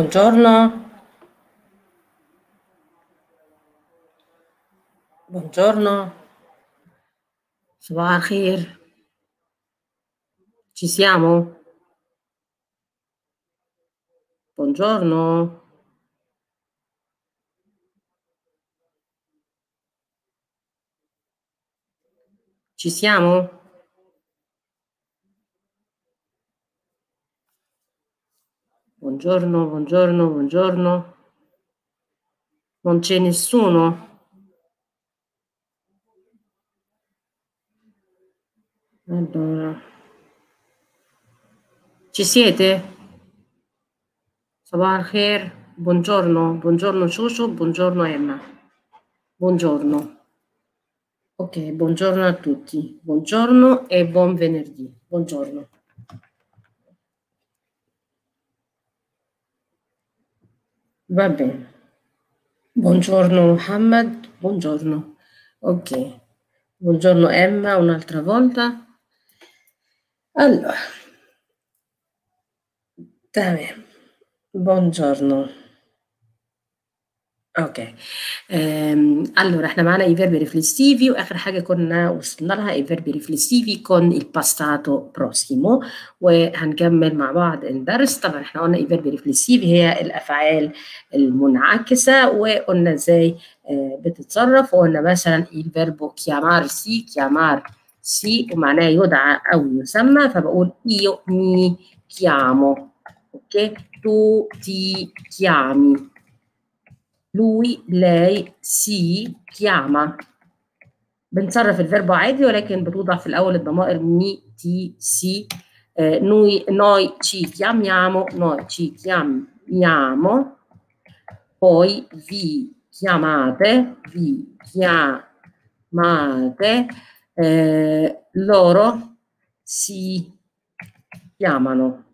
Buongiorno. Buongiorno. صباح الخير. Ci siamo? Buongiorno. Ci siamo? Buongiorno, buongiorno, buongiorno. Non c'è nessuno? Allora. Ci siete? Sabah al-khair. Buongiorno, buongiorno Ciuciu, buongiorno Emma. Buongiorno. Ok, buongiorno a tutti. Buongiorno e buon venerdì. Buongiorno. Va bene. Buongiorno Muhammad, buongiorno. Ok. Buongiorno Emma un'altra volta. Allora. تمام. Buongiorno. اوكي أم، allora احنا معانا i verbi riflessivi واخر حاجه كنا وصلنا لها i verbi riflessivi con il passato prossimo وهنكمل مع بعض الدرس طبعا احنا قلنا i verbi riflessivi هي الافعال المنعكسه وقلنا ازاي آه، بتتصرف وقلنا مثلا il verbo chiamarsi chiamarsi ومعناه يدعى او يسمى فبقول io mi chiamo ok tu ti chiami lui lei si chiama بنصرف الفيربو عادي ولكن بتوضع في الأول الضمائر مي تي سي آه، noi, noi ci chiamiamo noi ci chiamiamo poi vi chiamate vi chiamate eh, loro si chiamano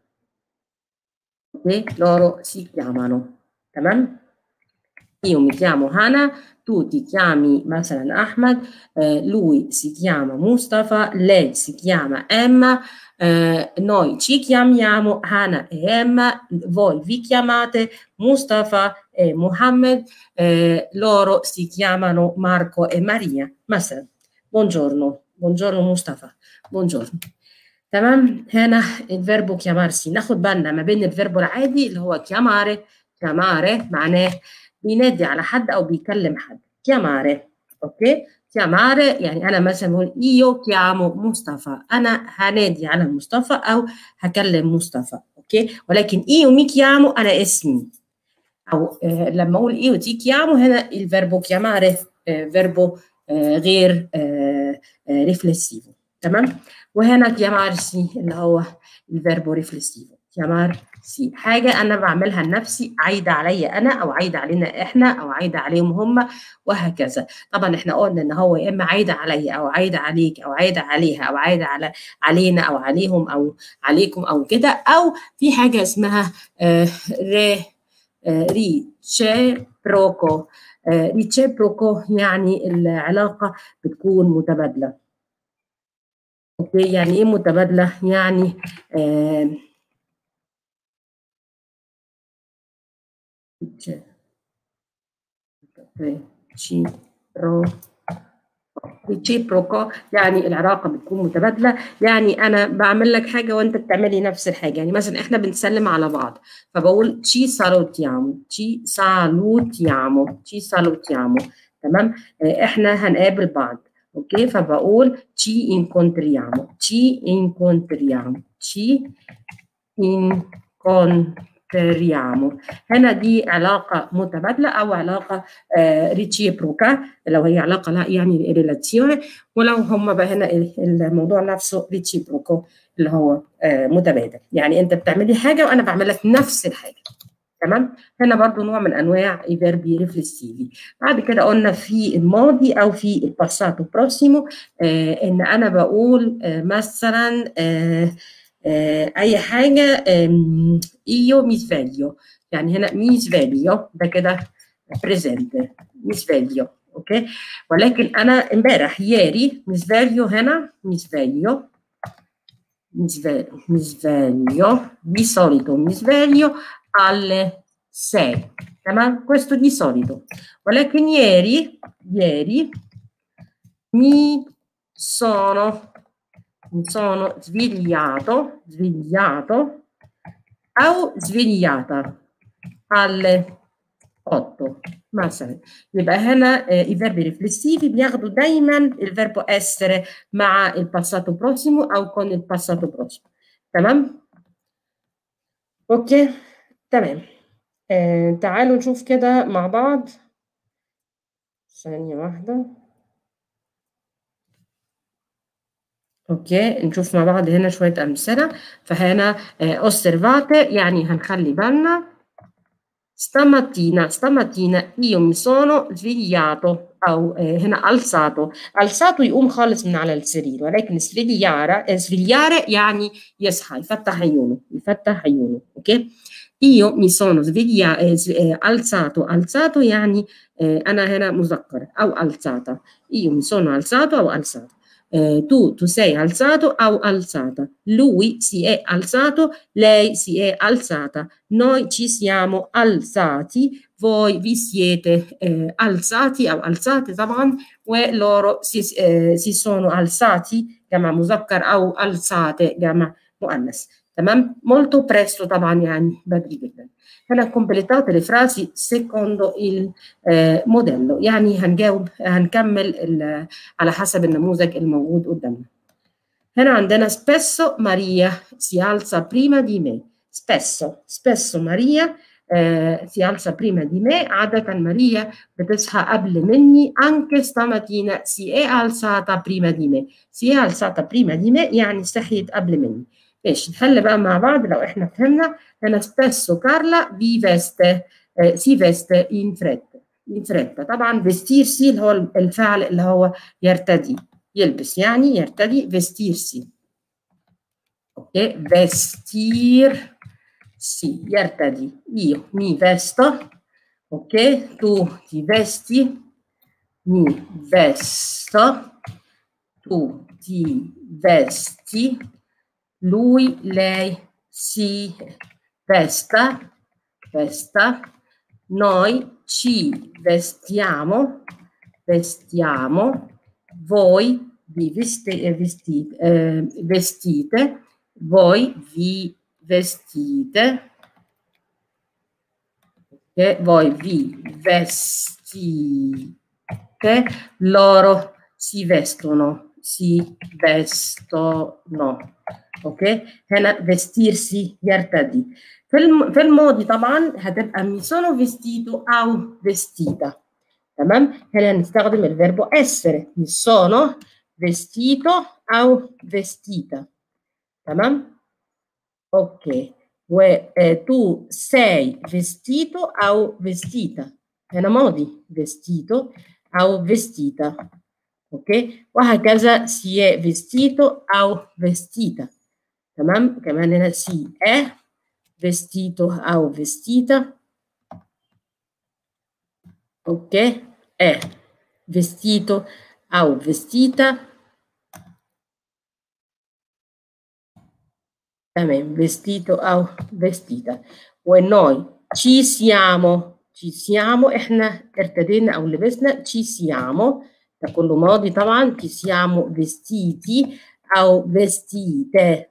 ok loro si chiamano تمام io mi chiamo Hana, tu ti chiami مثلا Ahmad, eh, lui si chiama Mustafa, lei si chiama Emma, eh, noi ci chiamiamo Hana e Emma, voi vi chiamate Mustafa e Muhammad, eh, loro si chiamano Marco e Maria. مثلا buongiorno, buongiorno Mustafa, buongiorno. تمام هنا الفيربو chiamarsi ناخد بالنا ما بين الفيربو العادي اللي هو chiamare chiamare معناه بينادي على حد او بيكلم حد chiamare اوكي chiamare يعني انا مثلا بقول io chiamo مصطفى انا هنادي على مصطفى او هكلم مصطفى اوكي ولكن io mi chiamo انا اسمي او آه لما اقول io ti chiamo هنا الفيربو chiamare آه فيربو آه غير آه آه ريفلسيفو تمام وهنا chiamarsi اللي هو الفيربو ريفلسيفو chiamarsi حاجة أنا بعملها لنفسي عايدة عليا أنا أو عايدة علينا إحنا أو عايدة عليهم هم وهكذا طبعا إحنا قلنا إن هو يا إما عايدة عليا أو عايدة عليك أو عايدة عليها أو عايدة على علينا أو عليهم أو عليكم أو كده أو في حاجة اسمها آه ري آه ريتشيبروكو آه ريتشيبروكو يعني العلاقة بتكون متبادلة اوكي يعني ايه متبادله يعني آه ريتشيبروكو يعني العلاقه بتكون متبادله يعني انا بعمل لك حاجه وانت بتعملي نفس الحاجه يعني مثلا احنا بنسلم على بعض فبقول تشي سالوتيامو تشي سالوتيامو تشي سالوتيامو تمام آه احنا هنقابل بعض ok? فبقول ci incontriamo, ci incontriamo, ci incontriamo. هنا دي علاقة متبادلة أو علاقة ريتشيبروكا لو هي علاقة لا يعني ريلاتسيون ولو هم بقى هنا الموضوع نفسه ريتشيبروكو اللي هو متبادل يعني أنت بتعملي حاجة وأنا بعمل لك نفس الحاجة تمام هنا برضو نوع من انواع ايفيربي ريفلسيفي بعد كده قلنا في الماضي او في الباساتو بروسيمو آه ان انا بقول آه مثلا آه آه اي حاجه ايو مي sveglio يعني هنا مي sveglio ده كده بريزنت مي sveglio اوكي ولكن انا امبارح ياري مي sveglio هنا مي sveglio mi sveglio, mi sveglio, di solito mi sveglio alle sei تمام questo di solito ولكن ieri ieri mi sono mi sono svegliato svegliato او svegliata alle 8 مثلا يبقى هنا i verbi riflessivi بياخدوا دايما الفيربو essere مع il passato prossimo او con il passato prossimo تمام اوكي تمام آه تعالوا نشوف كده مع بعض ثانية واحدة اوكي نشوف مع بعض هنا شوية أمثلة فهنا آه osservate يعني هنخلي بالنا stamattina stamattina io mi sono svegliato أو آه هنا alzato alzato يقوم خالص من على السرير ولكن svegliare svegliare يعني يصحى يفتح عيونه يفتح عيونه اوكي io mi sono sveglia eh, alzato alzato يعني eh, أنا هنا مذكر أو alzata io mi sono alzato أو alzata eh, tu tu sei alzato أو alzata lui si è alzato lei si è alzata noi ci siamo alzati voi vi siete eh, alzati أو alzate طبعا ولoro si, eh, si sono alzati جمع مذكر أو alzate جمع مؤنث تمام molto presto طبعا يعني بدري جدا هنا completate le frasi secondo il eh, modello يعني هنجاوب هنكمل على حسب النموذج الموجود قدامنا هنا عندنا spesso Maria si alza prima di me spesso spesso Maria eh, si alza prima di me عادة ماريا بتصحى قبل مني anche stamattina si è alzata prima di me si è alzata prima di me يعني صحيت قبل مني ماشي نحل بقى مع بعض لو احنا فهمنا هنا spesso Carla vi veste eh, si veste in fretta in fretta طبعا vestirsi اللي هو الفعل اللي هو يرتدي يلبس يعني يرتدي vestirsi اوكي vestirsi يرتدي io mi vesto ok tu ti vesti mi vesto tu ti vesti lui, lei si vesta, vesta, noi ci vestiamo, vestiamo, voi vi vesti, vestite, eh, vestite, voi vi vestite, okay? voi vi vestite, loro si vestono, si vestono. اوكي هنا vestirsi يرتدي في الم... في الماضي طبعا هتبقى mi sono vestito او vestita تمام هنا نستخدم الفيربو essere mi sono vestito او vestita تمام اوكي وتو sei vestito او vestita هنا ماضي vestito او vestita اوكي وهكذا si è vestito او vestita تمام كمان هنا si è vestito او vestita ok è vestito او vestita تمام vestito او vestita ونوي ci siamo ci siamo احنا ارتدينا او لبسنا ci siamo ده كله ماضي طبعا ci siamo vestiti او vestite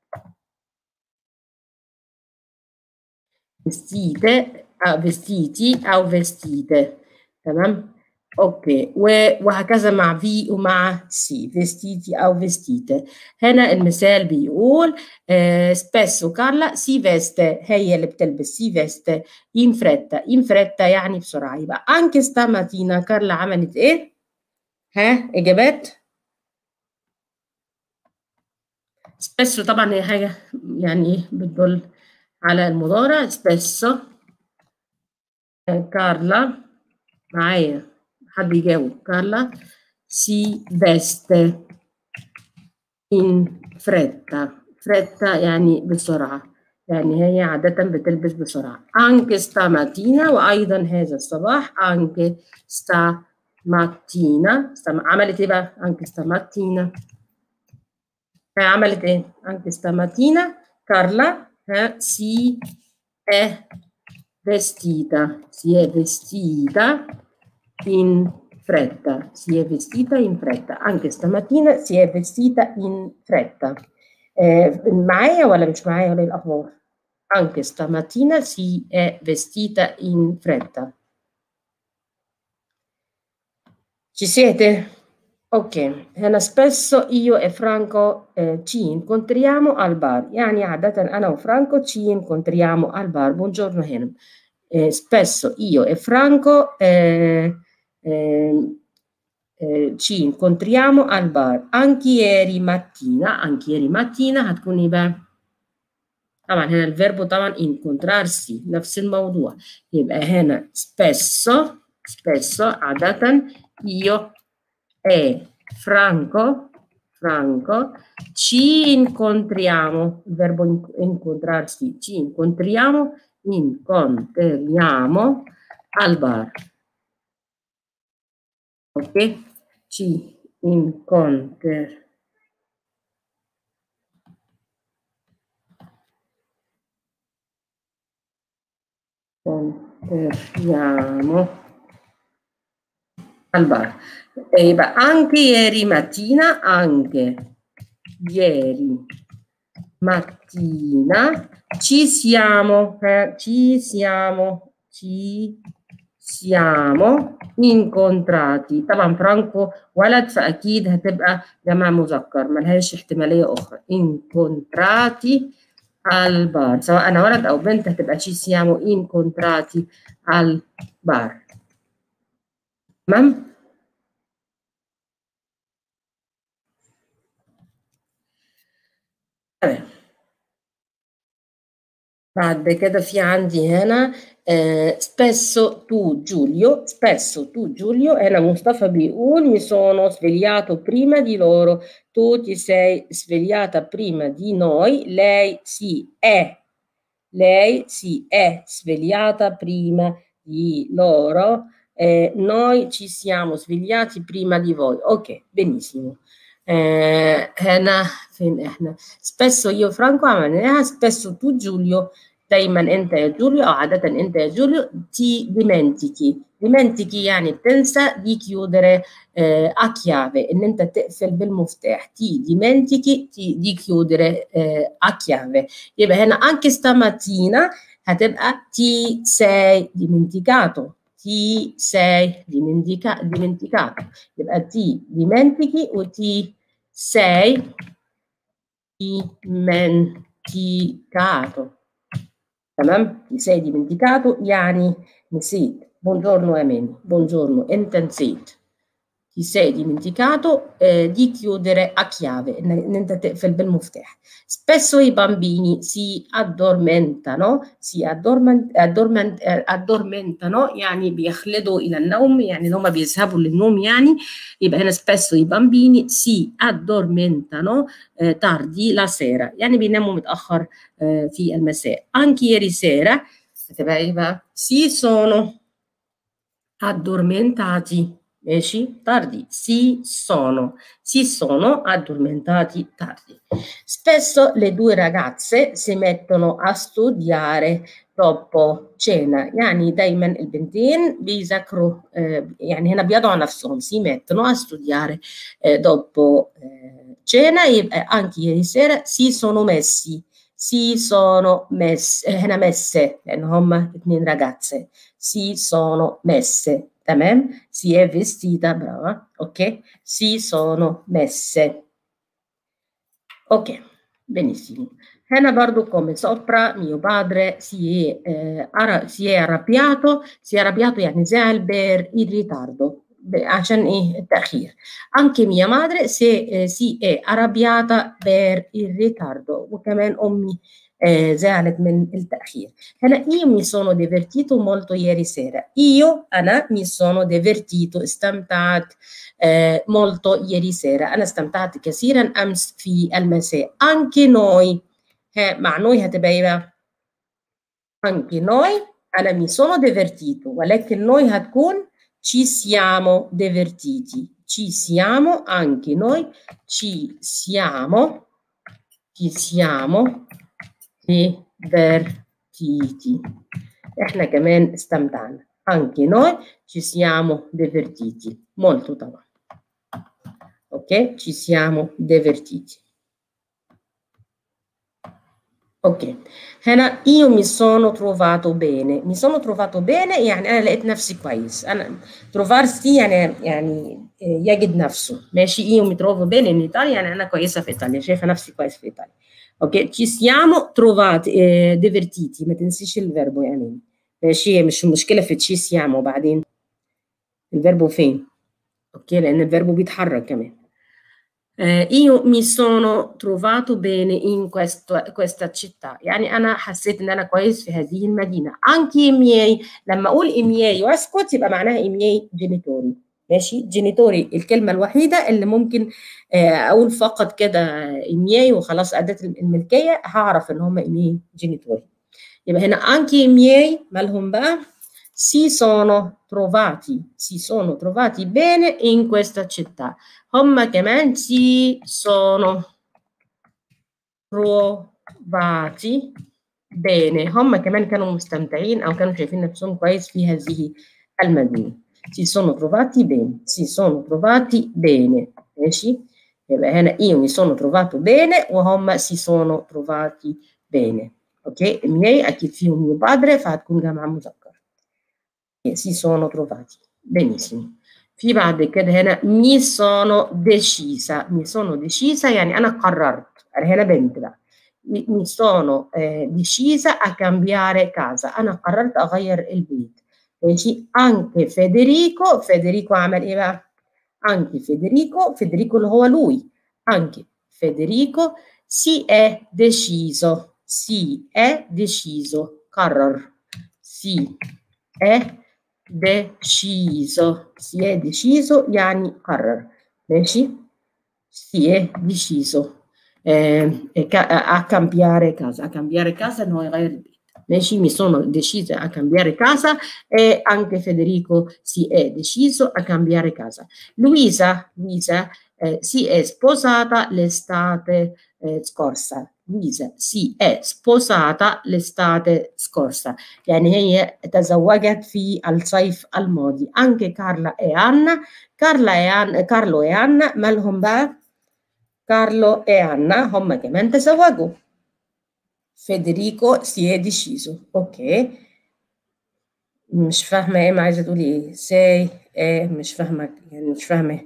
vestite أو vestiti أو vestite تمام اوكي وهكذا مع في ومع سي vestiti أو vestite هنا المثال بيقول آه spesso كارلا سي veste هي اللي بتلبس سي veste in fretta in fretta يعني بسرعة يبقى anche stamattina كارلا عملت ايه؟ ها إجابات؟ spesso طبعا هي حاجة يعني ايه بتدل على المضارع spesso كارلا معايا حد يجاوب كارلا si veste in fretta fretta يعني بسرعة يعني هي عادة بتلبس بسرعة anche stamattina وأيضا هذا الصباح anche stamattina stam... عملت إيه بقى anche stamattina عملت إيه anche stamattina كارلا ها si è vestita, si è vestita in fretta, si è vestita in fretta. Anche stamattina si è vestita in fretta. معايا ولا مش معايا ولا الأخبار؟ Anche stamattina si è vestita in fretta. Ci siete? Ok, هنا spesso io e Franco eh, ci incontriamo al bar يعني عادة أنا وفرانكو ci incontriamo al bar buongiorno هنا eh, spesso io e Franco eh, ci incontriamo al bar anche ieri mattina anche ieri mattina هتكون ايه بقى طبعا هنا الفيربو طبعا incontrarsi نفس الموضوع يبقى هنا spesso spesso عادة io e Franco, Franco, ci incontriamo, il verbo incontrarsi, ci incontriamo, incontriamo al bar. Ok? Ci incontriamo. Incontriamo al bar. E anche ieri mattina, anche ieri mattina ci siamo, eh, ci siamo, ci siamo incontrati طبعا فرانكو ولد فأكيد هتبقى جمع مذكر ملهاش احتمالية أخرى incontrati al bar سواء أنا ولد أو بنت هتبقى ci siamo incontrati al bar تمام تمام بعد كده في عندي هنا eh, spesso tu Giulio, spesso tu Giulio, هنا مصطفى بيقول mi sono svegliato prima di loro, tu ti sei svegliata prima di noi, lei si è, lei si è svegliata prima di loro, eh, noi ci siamo svegliati prima di voi. Ok, benissimo. Eh, هنا فين احنا spesso io Franco عملناها spesso tu Giulio دايما انت يا جوليو او عادة انت يا جوليو ti dimentichi dimentichi يعني بتنسى دي chiudere eh, a chiave ان انت تقفل بالمفتاح ti dimentichi ti di chiudere eh, a chiave يبقى هنا anche stamattina هتبقى ti sei dimenticato ti sei dimentica, dimenticato يبقى ti dimentichi و ti sei dimenticato تمام ti sei dimenticato يعني نسيت buongiorno Emeni buongiorno انت نسيت ti sei dimenticato eh, di chiudere a chiave ان انت تقفل بالمفتاح spesso i bambini si addormentano si addorment, addorment, addormentano يعني بيخلدوا الى النوم يعني هم بيذهبوا للنوم يعني يبقى هنا spesso i bambini si addormentano eh, tardi la sera يعني بيناموا متاخر eh, في المساء anche ieri sera هتبقى ايه بقى si sono addormentati mesi tardi si sono si sono addormentati tardi spesso le due ragazze si mettono a studiare dopo cena يعني دايما البنتين بيذاكروا يعني هنا بيضعوا نفسهم si mettono a studiare dopo cena يبقى anche ieri sera si sono messi si sono messe هنا messe لان هم اتنين ragazze si sono messe تمام si è vestita brava ok si sono messe ok benissimo هنا برضو come sopra mio padre si è, eh, ara, si è arrabbiato si è arrabbiato يعني زعل per il ritardo عشان ايه التأخير anche mia madre si, eh, si è arrabbiata per il ritardo وكمان أمي eh, زعلت من التأخير هنا io mi sono divertito molto ieri sera io أنا mi sono divertito استمتعت eh, molto ieri sera أنا استمتعت كثيرا أمس في المساء anche noi ها مع noi هتبقى ايه بقى anche noi أنا mi sono divertito ولكن noi هتكون ci siamo divertiti ci siamo anche noi ci siamo ci siamo divertiti احنا كمان استمتعنا anche noi ci siamo divertiti molto طبعا ok ci siamo divertiti اوكي هنا io mi sono trovato bene mi sono trovato bene يعني انا لقيت نفسي كويس انا trovarsi يعني يعني يجد نفسه ماشي io mi trovo bene in Italia يعني انا كويسه في ايطاليا شايفه نفسي كويس في ايطاليا اوكي ci siamo trovati eh, divertiti ما تنسيش الفيربو يعني ماشي مش المشكله في ci siamo وبعدين الفيربو فين اوكي لان الفيربو بيتحرك كمان Eh, io mi sono trovato bene in questo, questa città يعني أنا حسيت إن أنا كويس في هذه المدينة anche i miei لما أقول i miei وأسكت يبقى معناها i miei genitori ماشي جينيتوري الكلمة الوحيدة اللي ممكن أقول فقط كده i miei وخلاص أداة الملكية هعرف إن هم i miei genitori يبقى هنا anche i miei مالهم بقى si sono trovati si sono trovati bene in questa città هم كمان si sono trovati bene هم كمان كانوا مستمتعين أو كانوا شايفين نفسهم كويس في هذه المدينة si sono trovati bene si sono trovati bene ماشي يبقى هنا io mi sono trovato bene وهم si sono trovati bene اوكي miei اكيد فيهم mio padre فهتكون جمع مذكر si sono trovati benissimo في بعد كده هنا mi sono decisa mi sono decisa يعني أنا قررت أنا هنا بنت بقى mi sono eh, decisa a cambiare casa أنا قررت أغير البيت ماشي anche Federico Federico عمل إيه بقى anche Federico Federico اللي هو لوي anche Federico si è deciso si è deciso قرر si è deciso si è deciso يعني قرر ماشي si è deciso eh, a cambiare casa a cambiare casa إن هو يغير البيت ماشي mi sono decisa a cambiare casa e anche Federico si è deciso a cambiare casa Luisa Luisa eh, si è sposata l'estate eh, scorsa Luisa si è sposata l'estate scorsa يعني هي تزوجت في الصيف الماضي anche Carla e Anna Carla e Anna Carlo e Anna مالهم بقى Carlo e Anna هم كمان تزوجوا Federico si è deciso اوكي مش فاهمة ايه ما عايزة تقولي ايه سي ايه مش فاهمة يعني مش فاهمة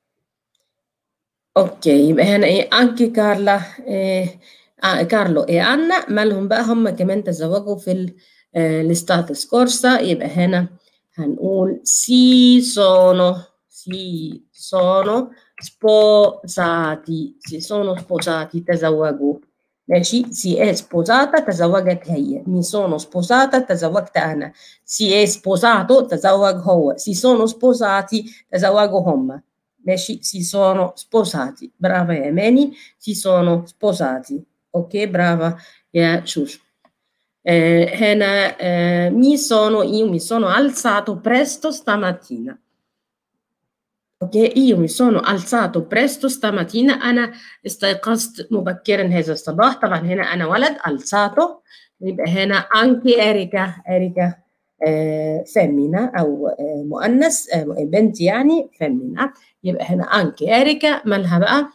اوكي يبقى هنا ايه انكي كارلا إيه آه كارلو ايه انا مالهم بقى هم كمان تزوجوا في الاستات سكورسا يبقى هنا هنقول سي سونو سي سونو sposati si sono sposati تزوجوا ماشي si è sposata تزوجت هي mi sono sposata تزوجت أنا si è sposato تزوج هو si sono sposati تزوجوا هم ماشي si sono sposati brava يا ماني si sono sposati ok brava يا شوشو eh, هنا eh, mi sono io mi sono alzato presto stamattina ok io mi sono alzato presto stamattina أنا استيقظت مبكرا هذا الصباح طبعا هنا أنا ولد alzato يبقى هنا anche إريكا إريكا آه فيمينا أو آه مؤنث آه بنت يعني فيمينا يبقى هنا anche إريكا مالها بقى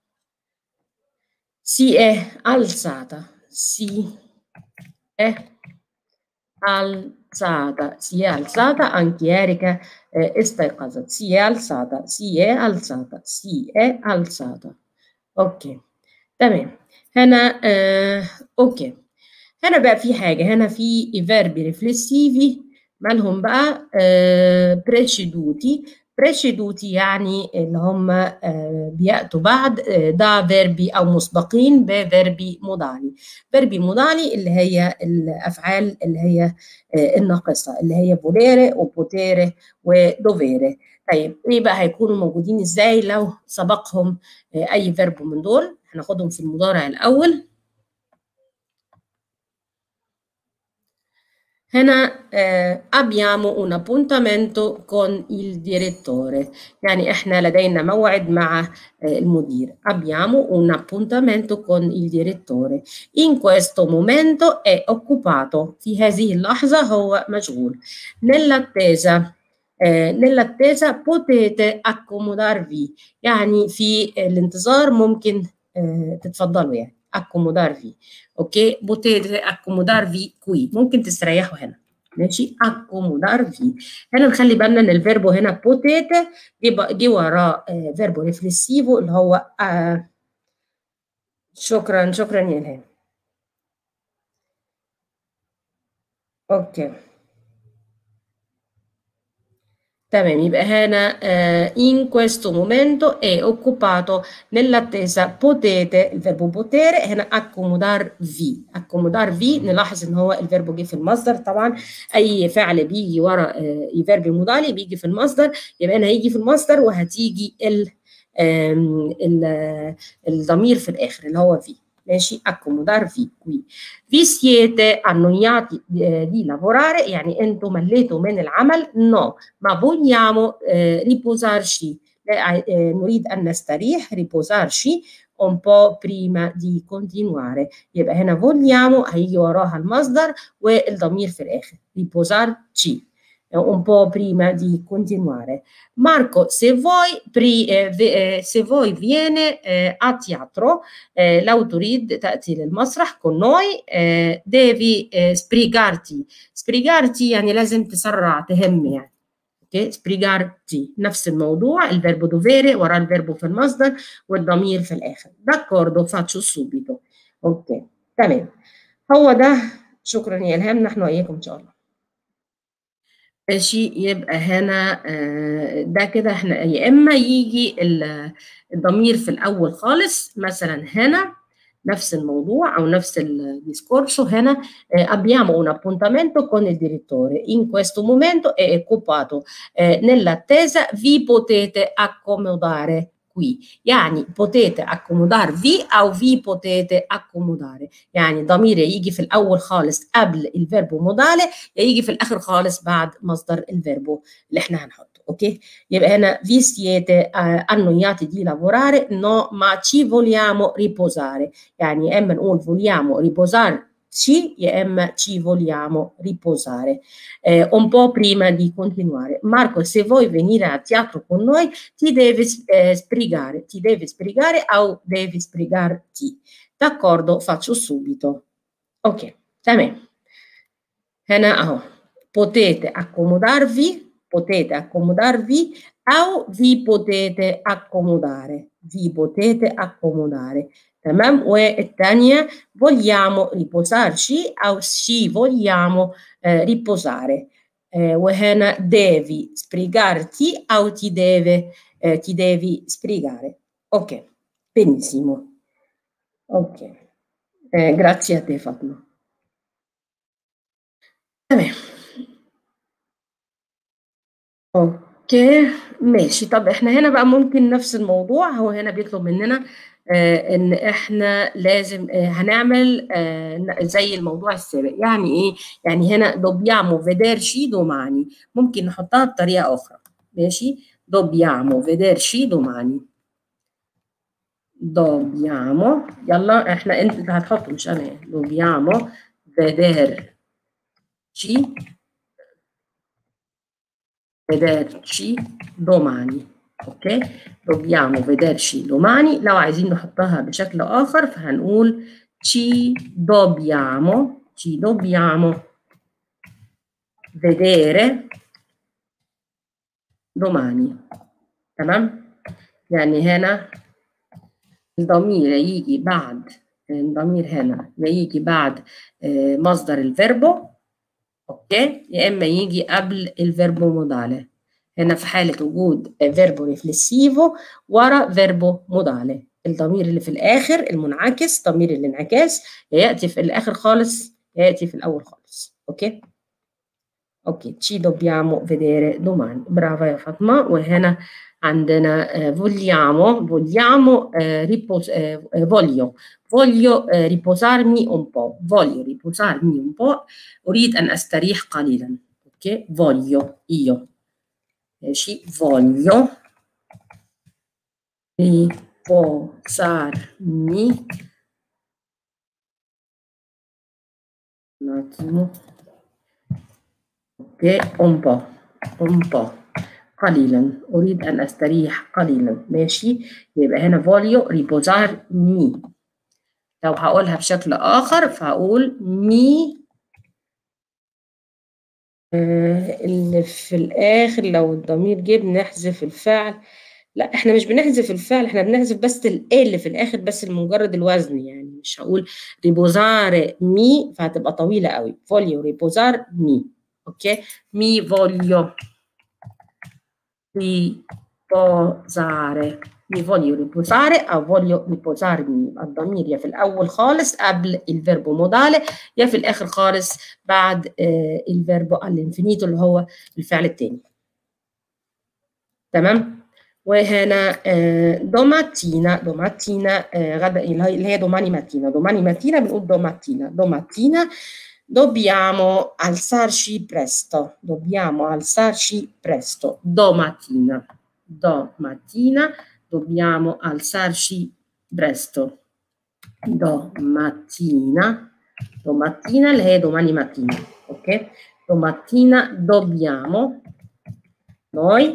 si è alzata si è alzata si è alzata anche Erika eh, استيقظت si è alzata si è alzata si è alzata اوكي تمام هنا آه اوكي هنا بقى في حاجة هنا في فيربي ريفلسيفي مالهم بقى آه preceduti preceduti يعني اللي هم آه بيأتوا بعد آه ده فيربي أو مسبقين بفيربي مودالي فيربي مودالي اللي هي الأفعال اللي هي آه الناقصة اللي هي فوليري وبوتيري ودوفيري طيب ايه بقى هيكونوا موجودين ازاي لو سبقهم اي فيرب من دول هناخدهم في المضارع الاول هنا eh, abbiamo un appuntamento con il direttore يعني احنا لدينا موعد مع المدير abbiamo un appuntamento con il direttore in questo momento è occupato في هذه اللحظة هو مشغول nell'attesa eh, nell'attesa potete accomodarvi يعني في الانتظار ممكن eh, تتفضلوا يعني accomodarvi اوكي potete accomodarvi qui ممكن تستريحوا هنا ماشي accomodarvi هنا نخلي بالنا ان الفيربو هنا potete جه وراه فيربو ريفلسيفو اللي هو آه شكرا شكرا يا الهام اوكي تمام يبقى هنا eh, in questo momento è occupato nell'attesa potete الفيربو potere هنا accomodarvi accomodarvi نلاحظ ان هو الفيربو جه في المصدر طبعا اي فعل بيجي ورا uh, فيرب مضارع بيجي في المصدر يبقى هنا هيجي في المصدر وهتيجي ال ال الضمير في الاخر اللي هو في ماشي accomodarvi qui vi siete annoiati di lavorare يعني انتم مليتوا من العمل no ma vogliamo eh, riposarci eh, نريد ان نستريح riposarci un po' prima di continuare يبقى هنا vogliamo هيجي وراها المصدر والضمير في الاخر riposarci un po' prima di continuare. Marco, se vuoi, pri, eh, se vuoi viene eh, a teatro, eh, لو تريد تأتي للمسرح con noi devi sbrigarti. sbrigarti يعني لازم تسرع تهم يعني. اوكي sbrigarti نفس الموضوع الفيربو dovere ورا الفيربو في المصدر والضمير في الآخر. d'accordo faccio subito. اوكي تمام. هو ده شكرا يا إلهام نحن وإياكم إن شاء الله. ماشي يبقى هنا ده كده احنا يا اما يجي الضمير في الاول خالص مثلا هنا نفس الموضوع او نفس الديسكورسو هنا abbiamo un appuntamento con il direttore in questo momento è occupato nell'attesa vi potete accomodare qui يعني potete accomodarvi أو vi potete accomodare يعني ضمير يجي في الأول خالص قبل الفيربو مودالي يجي في الآخر خالص بعد مصدر الفيربو اللي احنا هنحطه اوكي يبقى هنا vi siete annoiati di lavorare no ma ci vogliamo riposare يعني يا اما نقول vogliamo riposare ci يا اما ci vogliamo riposare eh, un po' prima di continuare Marco se vuoi venire a teatro con noi ti devi eh, sbrigare ti devi sbrigare o devi sbrigarti d'accordo faccio subito ok تمام هنا اهو potete accomodarvi potete accomodarvi o vi potete accomodare vi potete accomodare تمام والثانية vogliamo riposarci أو ci vogliamo eh, riposare eh, وهنا devi sbrigarti أو ti deve eh, ti devi sbrigare ok benissimo ok eh, grazie a te Fatma تمام اوكي ماشي طب احنا هنا بقى ممكن نفس الموضوع هو هنا بيطلب مننا آه ان احنا لازم آه هنعمل آه زي الموضوع السابق يعني ايه يعني هنا dobbiamo vederci domani ممكن نحطها بطريقه اخرى ماشي dobbiamo vederci domani dobbiamo يلا احنا انت هتحطه مش انا يعني dobbiamo vederci vederci domani ok dobbiamo vederci domani لو عايزين نحطها بشكل آخر فهنقول ci dobbiamo ci dobbiamo vedere domani تمام يعني هنا الضمير يجي بعد الضمير هنا يجي بعد مصدر الفيربو اوكي يا اما يجي قبل الفيربو مودالي هنا في حالة وجود فيربو ريفلسيفو ورا فيربو مودالي الضمير اللي في الآخر المنعكس ضمير الانعكاس يأتي في الآخر خالص يأتي في الأول خالص أوكي أوكي ci dobbiamo vedere domani برافو يا فاطمة وهنا عندنا آه vogliamo vogliamo آه ripos آه voglio voglio آه riposarmi un po' voglio riposarmi un po' أريد أن أستريح قليلا أوكي voglio io ماشي voglio riposarmi un attimo اوكي un po' un po' قليلا اريد ان استريح قليلا ماشي يبقى هنا voglio riposarmi لو هقولها بشكل اخر فهقول مي آه اللي في الاخر لو الضمير جه بنحذف الفعل لا احنا مش بنحذف الفعل احنا بنحذف بس ال اللي في الاخر بس لمجرد الوزن يعني مش هقول ريبوزار مي فهتبقى طويله قوي فوليو ريبوزار مي اوكي مي فوليو riposare mi voglio riposare او voglio riposarmi الضمير يا في الاول خالص قبل الفيربو مودالي يا في الاخر خالص بعد آه الفيربو الانفينيتو اللي هو الفعل الثاني تمام وهنا آه دوماتينا دوماتينا آه غدا اللي هي دوماني ماتينا دوماني ماتينا بنقول دوماتينا دوماتينا dobbiamo alzarci presto dobbiamo alzarci presto domattina domattina dobbiamo alzarci presto domattina domattina اللي هي domani mattina ok domattina dobbiamo noi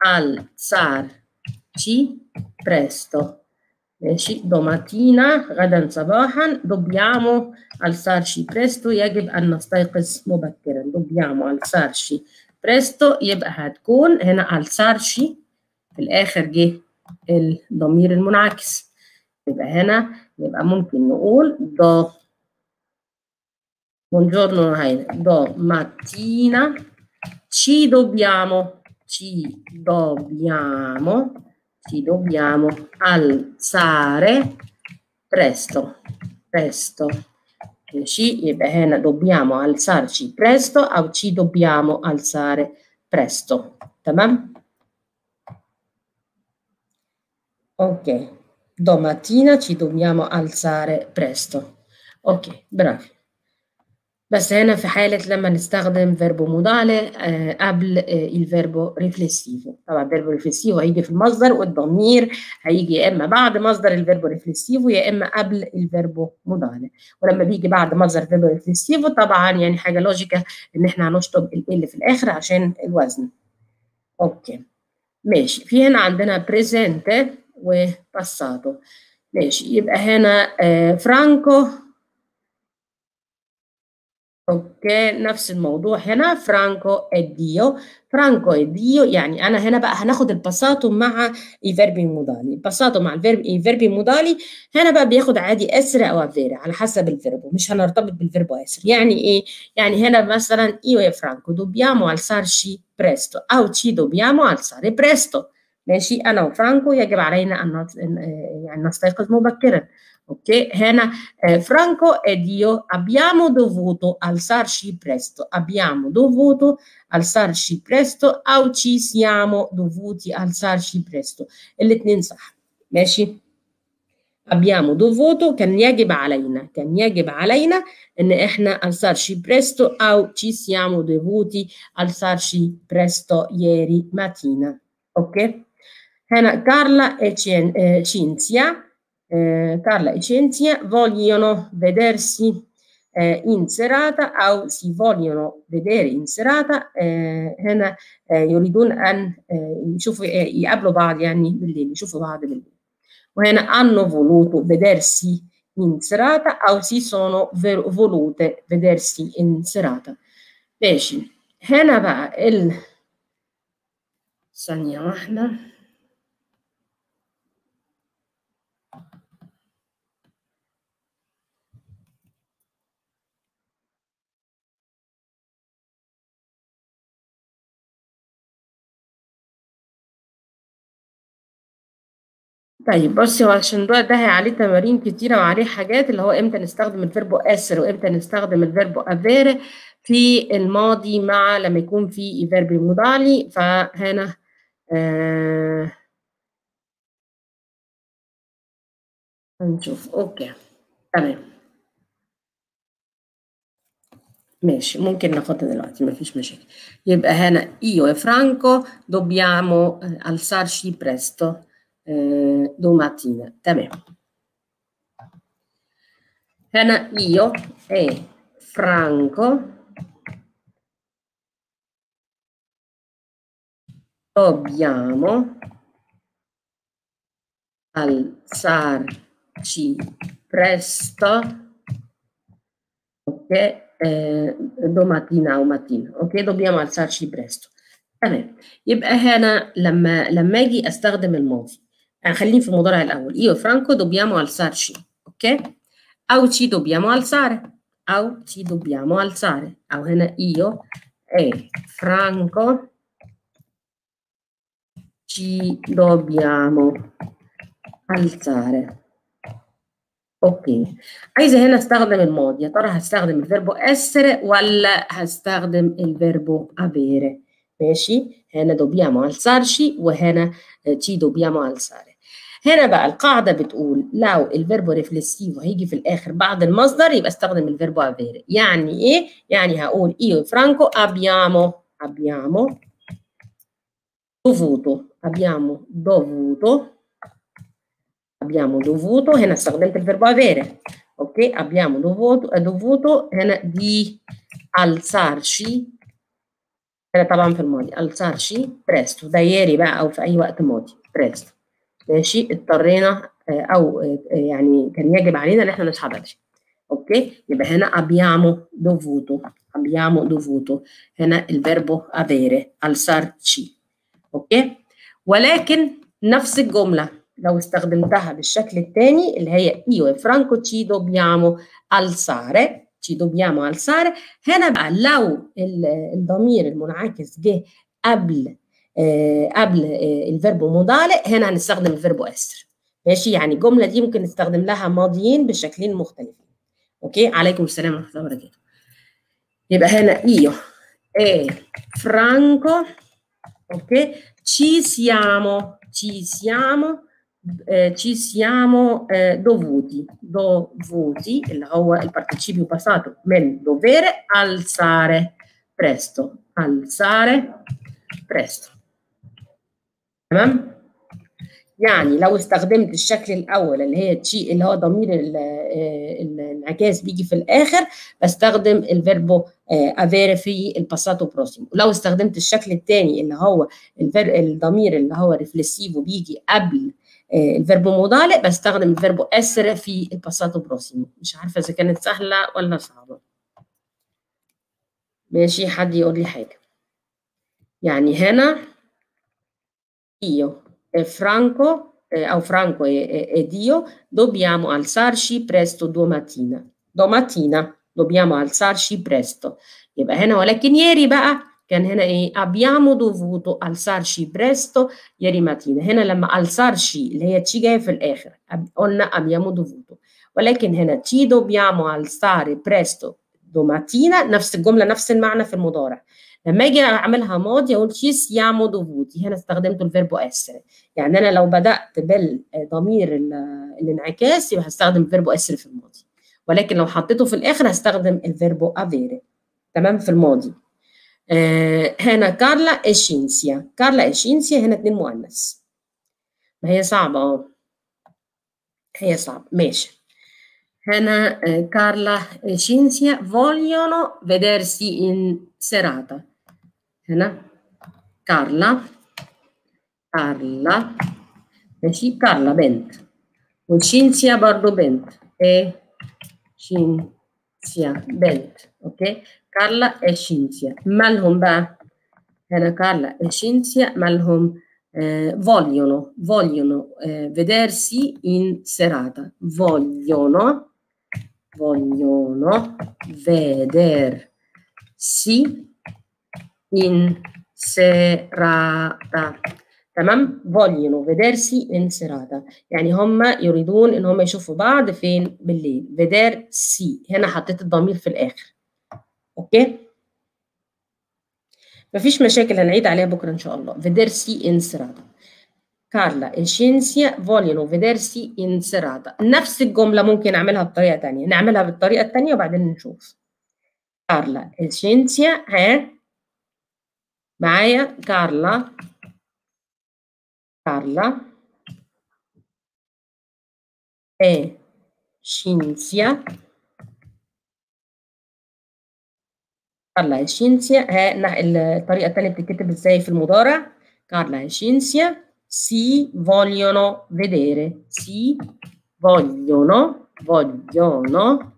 alzarci presto ماشي domattina غدا صباحا dobbiamo alzarci presto يجب أن نستيقظ مبكرا dobbiamo alzarci presto يبقى هتكون هنا alzarci في الآخر جه الضمير المنعكس يبقى هنا يبقى ممكن نقول do buongiorno هاي do mattina ci dobbiamo ci dobbiamo ci dobbiamo alzare presto presto ماشي يبقى هنا dobbiamo alzarci presto أو ci dobbiamo alzare presto تمام ok domattina ci dobbiamo alzare presto ok برافو بس هنا في حالة لما نستخدم فيربو مودالي آه قبل آه الفيربو ريفليسيفو طبعا الفيربو ريفليسيفو هيجي في المصدر والضمير هيجي يا إما بعد مصدر الفيربو ريفليسيفو يا إما قبل الفيربو مودالي ولما بيجي بعد مصدر الفيربو ريفليسيفو طبعا يعني حاجة لوجيكا إن إحنا هنشطب ال اللي في الآخر عشان الوزن أوكي ماشي في هنا عندنا بريزنتي وباساتو ماشي يبقى هنا آه فرانكو اوكي نفس الموضوع هنا فرانكو اديو فرانكو اديو يعني انا هنا بقى هناخد الباساتو مع الفيربي مودالي الباساتو مع الفيرب الفيربي مودالي هنا بقى بياخد عادي اسر او افيري على حسب الفيربو مش هنرتبط بالفيربو اسر يعني ايه يعني هنا مثلا io e Franco dobbiamo alzarci presto او ci dobbiamo alzare presto ماشي انا وفرانكو يجب علينا ان يعني نستيقظ مبكرا ok هنا Franco ed io abbiamo dovuto alzarci presto abbiamo dovuto alzarci presto أو ci siamo dovuti alzarci presto الاثنين صح ماشي abbiamo dovuto كان يجب علينا كان يجب علينا ان احنا alzarci presto أو ci siamo dovuti alzarci presto ieri mattina ok هنا Carla e Cinzia eh, Carla e Cinzia vogliono vedersi eh, in serata أو si vogliono vedere in serata eh, هنا يريدون أن يشوفوا يقابلوا بعض يعني بالليل يشوفوا بعض بالليل وهنا hanno voluto vedersi in serata أو si sono volute vedersi in serata ماشي هنا بقى ال ثانية واحدة طيب بصي هو عشان ده ده عليه تمارين كتيرة وعليه حاجات اللي هو امتى نستخدم الفيربو اسر وامتى نستخدم الفيربو افيري في الماضي مع لما يكون في فيربي مودالي فهنا آه هنشوف اوكي تمام ماشي ممكن ناخدها دلوقتي مفيش مشاكل يبقى هنا io e Franco dobbiamo eh, alzarci presto eh, domattina تمام هنا io e Franco dobbiamo alzarci presto ok eh, domattina او mattina اوكي dobbiamo alzarci presto تمام يبقى هنا لما لما اجي استخدم الماضي يعني خليني في المضارع الاول io Franco dobbiamo alzarci اوكي او ci dobbiamo alzare او ci dobbiamo alzare او هنا io e Franco ci dobbiamo alzare اوكي عايزه هنا استخدم الماضي يا ترى هستخدم الفيربو essere ولا هستخدم الفيربو avere ماشي هنا dobbiamo alzarci وهنا ci dobbiamo alzare هنا بقى القاعدة بتقول لو الفيربو ريفلسيفو هيجي في الآخر بعد المصدر يبقى استخدم الفيربو avere يعني إيه؟ يعني هقول io e Franco abbiamo abbiamo dovuto abbiamo dovuto abbiamo dovuto هنا استخدمت الفيربو avere اوكي abbiamo dovuto dovuto هنا دي alzarci هنا طبعا في الماضي alzarci presto ده ياري بقى او في اي وقت ماضي presto ماشي اضطرينا او يعني كان يجب علينا ان احنا نصحى بدري اوكي يبقى هنا abbiamo dovuto abbiamo dovuto هنا الفيربو avere alzarci اوكي ولكن نفس الجمله لو استخدمتها بالشكل الثاني اللي هي io e Franco ci dobbiamo alzare ci dobbiamo alzare هنا بقى لو الضمير المنعكس جه قبل آه قبل آه الفيربو مودالي هنا هنستخدم الفيربو اسر ماشي يعني الجمله دي ممكن نستخدم لها ماضيين بشكلين مختلفين اوكي عليكم السلام ورحمه الله وبركاته يبقى هنا io e Franco ok ci siamo ci siamo eh, ci siamo eh, dovuti dovuti اللي هو الparticipio passato من dovere alzare presto alzare presto تمام يعني لو استخدمت الشكل الاول اللي هي تشي اللي هو ضمير الانعكاس بيجي في الاخر بستخدم الفيربو افير في الباساتو بروسيمو لو استخدمت الشكل الثاني اللي هو الضمير اللي هو ريفلسيفو بيجي قبل الفيربو مودالي بستخدم الفيربو اسر في الباساتو بروسيمو مش عارفه اذا كانت سهله ولا صعبه ماشي حد يقول لي حاجه يعني هنا io e Franco eh, او Franco e, ed io dobbiamo alzarci presto domattina domattina dobbiamo alzarci presto يبقى هنا ولكن ياري بقى كان هنا ايه abbiamo dovuto alzarci presto ieri mattina هنا لما alzarci اللي هي تشي جايه في الاخر قلنا abbiamo dovuto ولكن هنا ci dobbiamo alzare presto domattina نفس الجمله نفس المعنى في المضارع لما اجي اعملها ماضي اقول ci siamo dovuti هنا استخدمت الفيربو essere يعني انا لو بدات بالضمير الانعكاس يبقى هستخدم فيربو essere في الماضي ولكن لو حطيته في الاخر هستخدم الفيربو avere تمام في الماضي آه هنا كارلا اشينسيا كارلا اشينسيا هنا اتنين مؤنث ما هي صعبه اه هي صعبه ماشي هنا eh, Carla e Cinzia vogliono vedersi in serata. هنا Carla Carla ماشي Carla بنت وشينسيا برضو بنت e شينسيا بنت اوكي كارلا e شينسيا مالهم بقى هنا كارلا e شينسيا مالهم eh, vogliono vogliono eh, vedersi in serata vogliono vogliono vedersi in serata تمام vogliono vedersi in serata يعني هم يريدون ان هم يشوفوا بعض فين بالليل vedersi هنا حطيت الضمير في الاخر اوكي مفيش مشاكل هنعيد عليها بكره ان شاء الله vedersi in serata Carla e Cinzia vogliono vedersi in serata نفس الجملة ممكن أعملها بطريقة تانية نعملها بالطريقة التانية وبعدين نشوف Carla e Cinzia ها معايا Carla Carla e Cinzia Carla e Cinzia ها الطريقة التانية بتتكتب ازاي في المضارع Carla e Cinzia si vogliono vedere, si vogliono, vogliono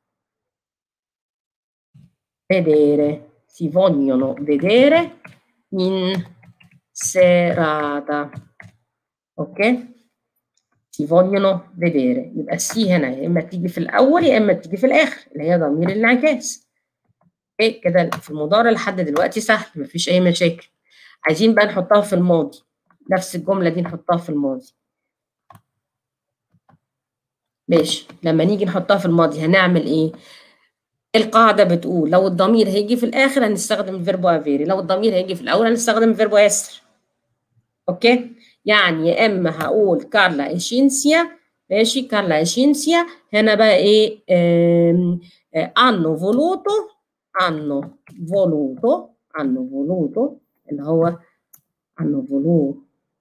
vedere, si vogliono vedere in serata. Ok? Si vogliono vedere يبقى السي هنا يا اما تيجي في الاول يا اما تيجي في الاخر اللي هي ضمير الانعكاس. ايه كده في المضارع لحد دلوقتي سهل مفيش اي مشاكل. عايزين بقى نحطها في الماضي. نفس الجملة دي نحطها في الماضي ماشي لما نيجي نحطها في الماضي هنعمل ايه القاعدة بتقول لو الضمير هيجي في الآخر هنستخدم الفيربو افيري لو الضمير هيجي في الأول هنستخدم الفيربو يسر أوكي يعني يا إما هقول كارلا إيشينسيا ماشي كارلا إيشينسيا هنا بقى إيه hanno voluto hanno voluto hanno voluto اللي هو hanno voluto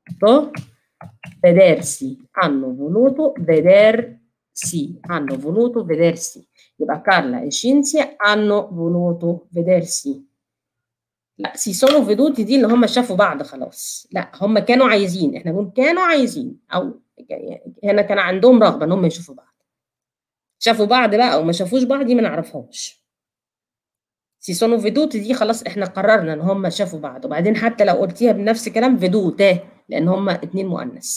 vedersi, hanno voluto vedersi, hanno voluto vedersi. يبقى Carla e Cinzia hanno voluto vedersi. لا si sono veduti دي اللي هم شافوا بعض خلاص. لا هم كانوا عايزين، احنا بنقول كانوا عايزين او هنا كان عندهم رغبه ان هم يشوفوا بعض. شافوا بعض بقى او ما شافوش بعض دي ما نعرفهاش. سي سونو فيدوت دي خلاص احنا قررنا ان هم شافوا بعض وبعدين حتى لو قلتيها بنفس كلام فيدوته لان هم اتنين مؤنث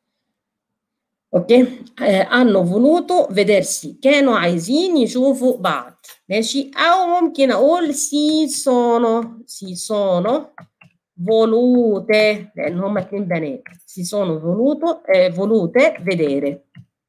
اوكي hanno voluto vedersi كانوا عايزين يشوفوا بعض ماشي او ممكن اقول سي سونو سي سونو volute لان هم اتنين بنات سي سونو voluto eh, volute vedere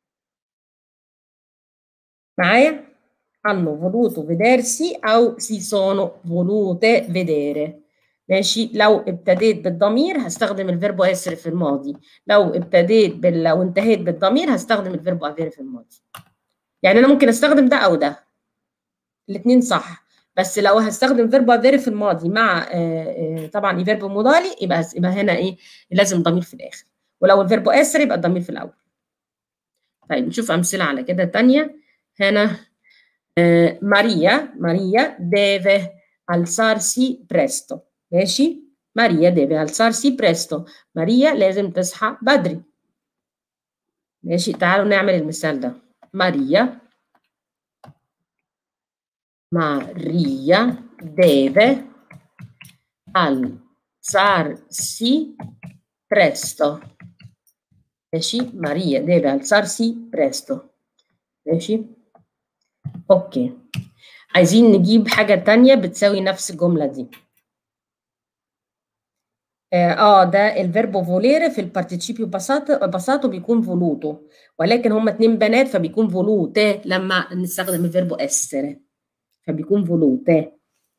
معايا hanno voluto vedersi أو si sono volute vedere ماشي لو ابتديت بالضمير هستخدم الفيربو اسر في الماضي لو ابتديت بال... لو انتهيت بالضمير هستخدم الفيربو افير في الماضي يعني انا ممكن استخدم ده او ده الاثنين صح بس لو هستخدم فيربو افير في الماضي مع آآ آآ طبعا فيربو مضاري يبقى يبقى هنا ايه لازم ضمير في الاخر ولو الفيربو اسر يبقى الضمير في الاول طيب نشوف امثله على كده تانية هنا Maria, Maria deve alzarsi presto ماشي ماريا deve alzarsi presto ماريا لازم تصحى بدري ماشي تعالوا نعمل المثال ده ماريا Maria deve alzarsi presto ماشي ماريا deve alzarsi presto ماشي اوكي عايزين نجيب حاجة تانية بتساوي نفس الجملة دي اه ده الفيربو فولير في البارتيشيبيو باساتو باساتو بيكون فولوتو ولكن هما اتنين بنات فبيكون فولوتي لما نستخدم الفيربو اسر فبيكون فولوتي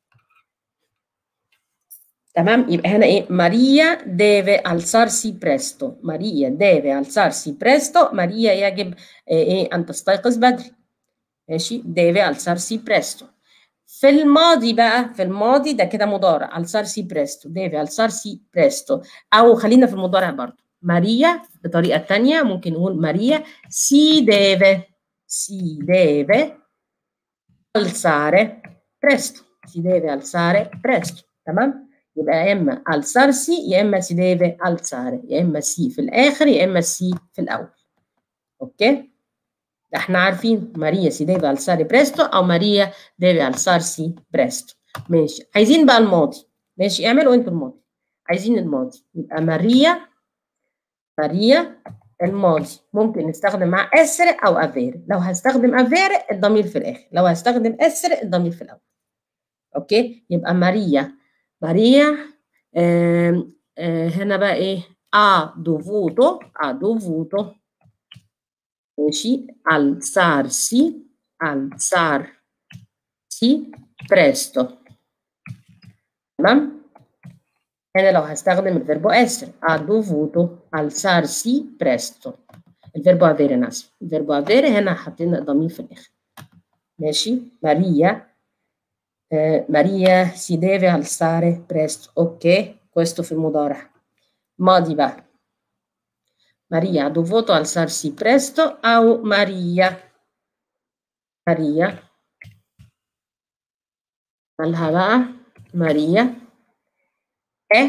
تمام يبقى هنا ايه ماريا deve alzarsi presto ماريا deve alzarsi presto ماريا يجب ايه ان تستيقظ بدري ماشي deve alzarsi presto في الماضي بقى في الماضي ده كده مضارع alzarsi presto deve alzarsi presto او خلينا في المضارع برضو ماريا بطريقة تانية ممكن نقول ماريا si deve si deve alzare presto si deve alzare presto تمام يبقى يا اما alzarsi يا اما si deve alzare يا اما si في الاخر يا اما si في الاول اوكي ده احنا عارفين ماريا سي deve alzare presto او ماريا deve alzarsi presto ماشي عايزين بقى الماضي ماشي اعملوا انتوا الماضي عايزين الماضي يبقى ماريا ماريا الماضي ممكن نستخدم مع اسر او افير لو هستخدم افير الضمير في الاخر لو هستخدم اسر الضمير في الاول اوكي يبقى ماريا ماريا آه آه هنا بقى ايه ha dovuto ha dovuto ماشي alzarsi alzarsi presto تمام هنا لو هستخدم الفيربو essere ha dovuto alzarsi presto الفيربو avere انا اسف الفيربو avere هنا حاطين ضمير في الاخر ماشي ماريا eh, Maria si deve alzare presto ok questo في المضارع ماضي بقى Maria ha dovuto alzarsi presto أو Maria Maria مالها بقى Maria è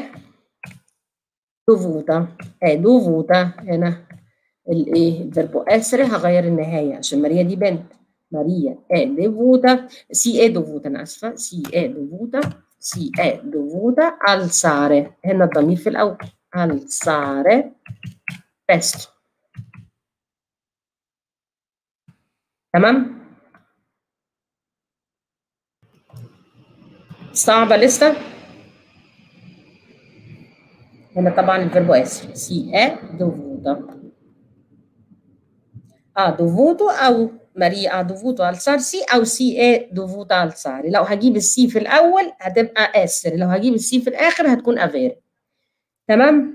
dovuta è dovuta هنا الايه الفيربو essere هغير النهايه عشان ماريا دي بنت ماريا è dovuta si è dovuta انا اسفه si è dovuta si è dovuta alzare هنا الضمير في الاول alzare presto تمام صعبه لسه هنا طبعا الفيربو essere si è dovuta ha dovuto أو ماريا ha dovuto alzarsi أو si è dovuta alzare لو هجيب السي في الأول هتبقى essere لو هجيب السي في الآخر هتكون avere تمام؟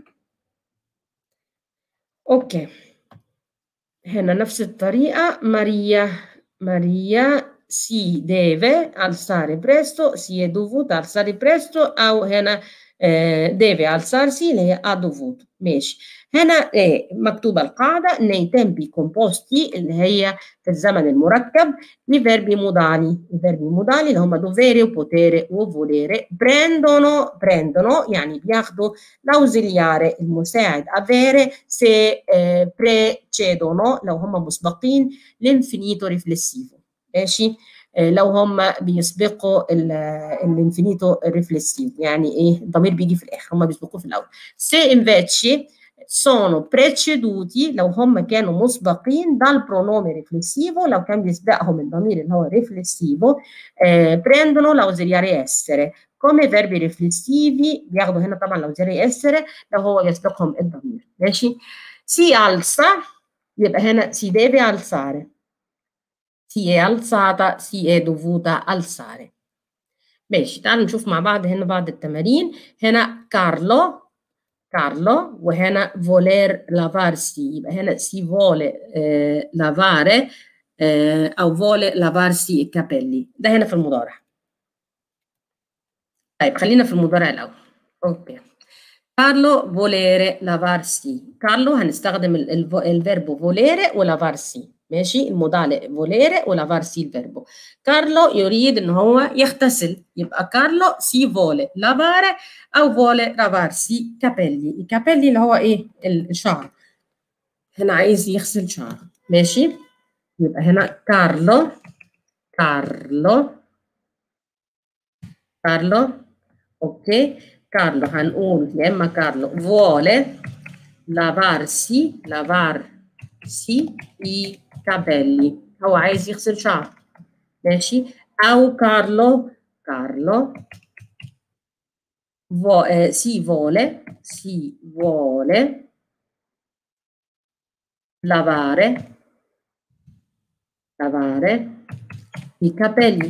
أوكي هنا نفس الطريقة ماريا ماريا si deve alzare presto si è dovuta alzare presto أو هنا deve alzarsi اللي هي ha dovuto ماشي هنا مكتوبة القاعدة ان i tempi composti اللي هي في الزمن المركب لفيربي مودالي الفيربي مودالي اللي هم dovere وبوتيري وفوليري prendono prendono يعني بياخدوا l'ausiliare المساعد avere se precedono لو هم مسبقين l'infinito riflessivo ماشي لو هم بيسبقوا الانفينيتو ريفلسيف يعني ايه الضمير بيجي في الاخر هم بيسبقوه في الاول se invece sono preceduti لو هم كانوا مسبقين dal pronome riflessivo لو كان بيسبقهم الضمير اللي هو riflessivo eh, prendono l'ausiliare essere come verbi riflessivi بياخدوا هنا طبعا l'ausiliare essere لو هو يسبقهم الضمير ماشي si alza يبقى هنا si deve alzare si è alzata si è dovuta alzare ماشي تعالوا نشوف مع بعض هنا بعض التمارين هنا كارلو كارلو وهنا voler lavarsi يبقى هنا si vuole eh, lavare eh, أو vuole lavarsi i capelli ده هنا في المضارع طيب خلينا في المضارع الأول أوكي كارلو volere lavarsi كارلو هنستخدم الفيربو volere ولافارسي ماشي المضارع فوليري ولافارسي الفيربو كارلو يريد ان هو يغتسل يبقى كارلو سي فولي لافاري او فولي لافارسي كابيلي الكابيلي اللي هو ايه الشعر هنا عايز يغسل شعره ماشي يبقى هنا كارلو كارلو كارلو اوكي كارلو هنقول يا اما كارلو فولي لافارسي لافارسي i capelli هو عايز يغسل شعره ماشي او كارلو كارلو vo, eh, si vuole si vuole lavare lavare i capelli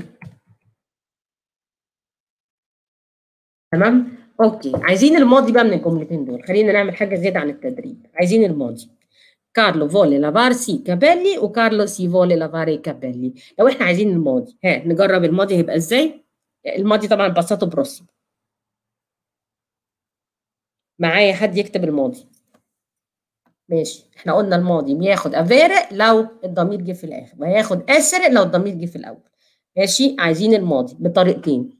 تمام اوكي عايزين الماضي بقى من الجملتين دول خلينا نعمل حاجه زياده عن التدريب عايزين الماضي كارلو vuole lavarsi i capelli وكارلو si vuole lavare i capelli لو احنا عايزين الماضي ها نجرب الماضي هيبقى ازاي الماضي طبعا بساطه بروسيمو معايا حد يكتب الماضي ماشي احنا قلنا الماضي بياخد افير لو الضمير جه في الاخر وهياخد اسر لو الضمير جه في الاول ماشي عايزين الماضي بطريقتين